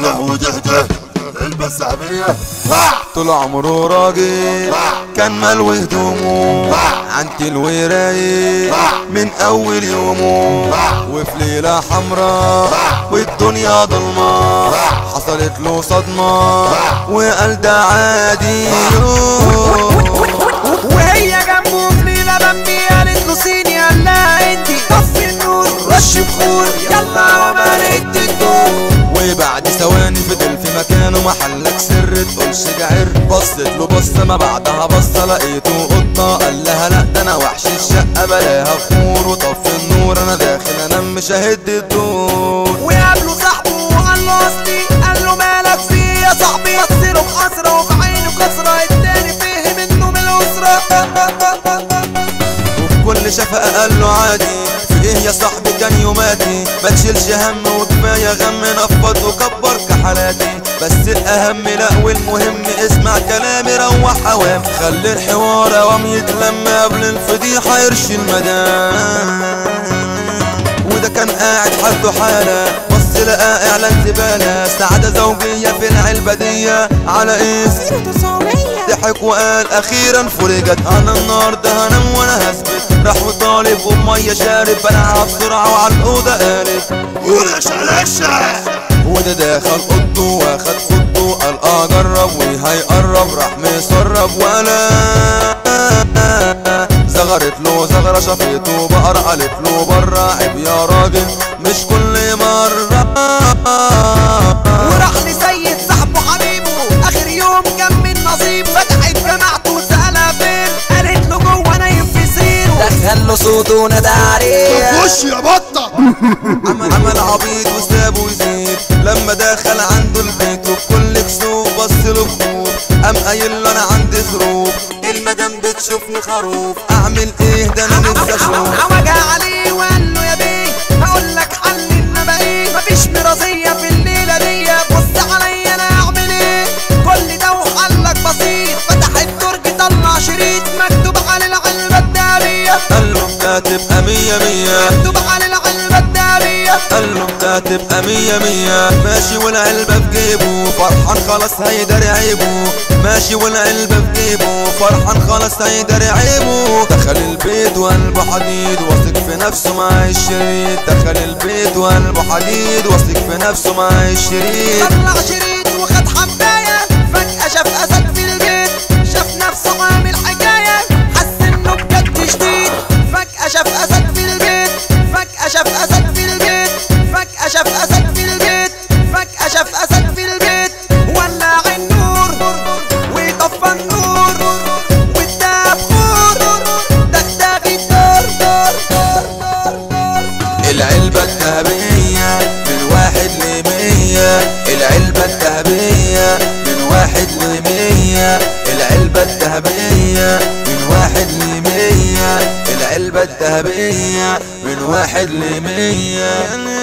لهوي تهدى البس عبية طول عمره راجل كان ملو هدومه عن الوراية من اول يومه وفي ليلة حمراء والدنيا ضلمة حصلت له صدمة وقال ده عادي وهي جنبه في ليلة بمبي قالت له صيني قال لها انتي طفي النور رش بخور يلا عملت الدور وبعد ثواني فضل في مكانه محلك سر تقولش جعر بصت له بصة ما بعدها بصة لقيته قطة قال لها لا ده انا وحش الشقة بلاها فور وطفي النور انا داخل انام مش ههد الدور وقابله صاحبه وقال له اصلي قال له مالك فيه يا صاحبي بص له بحسرة وفي عينه كسرة التاني فهم انه من الاسرة وفي كل شفقة قال له عادي في ايه يا صاحبي كان يوماتي ما تشيلش هم وكفاية غم نفض وكبر كحالاتي بس الاهم لا والمهم اسمع كلامي روح اوام خلي الحوار اوام يتلم قبل الفضيحة يرشي المدام وده كان قاعد حالته حالة بص لقى اعلان زبالة سعادة زوجية في العلبة دي على اسم ضحك وقال اخيرا فرجت انا النهارده هنام وانا هثبت راح وطالب وميه شارب بلعها بسرعه وعلى الاوضه قالب ولش لشة وده دخل اوضته واخد خطه قال اه جرب وهيقرب راح مسرب ولا زغرت له زغرة شافته بقرة قالت له برا عيب يا راجل مش كل مرة وراح لسيد صاحبه حبيبه اخر يوم كان من نصيبه فتحت جماعته وسألها فين قالت له جوه نايم في سريره دخل له صوته ونادى عليه خش يا بطة عمل عمل عبيط وسابه يزيد لما دخل عنده البيت وبكل كسوف بص له بخوف قام قايل له انا عندي ظروف المدام بتشوفني خروف اعمل ايه ده انا لسه اشوف وجع عليه وقال له يا بيه هقول لك حل انما ايه مفيش مرضية في الليلة دي بص عليا انا اعمل ايه كل ده وحلك بسيط فتح الدرج طلع شريط مكتوب على العلبة الدهبية قال له ده تبقى مية مية مكتوب على العلبة الدهبية قال له ده تبقى مية مية ماشي والعلبة في جيبه فرحان خلاص هيداري عيبه ماشي والعلبة في جيبه فرحان خلاص هيداري عيبه دخل البيت وقلبه حديد واثق في نفسه مع الشريط دخل البيت وقلبه حديد واثق في نفسه مع الشريط طلع شريط وخد حباية فجأة شاف أسد في البيت شاف نفسه عامل حكاية حس إنه بجد شديد فجأة شاف أسد في البيت فجأة شاف أسد في البيت فجأة شاف أسد في البيت فجأة شاف أسد في البيت ولع النور وطفى النور واداه بخور دغدغ الدار دار دار دار دار العلبة الذهبية من واحد لمية العلبة الذهبية من واحد لمية العلبة الذهبية من واحد لمية العلبة الذهبية من واحد لمية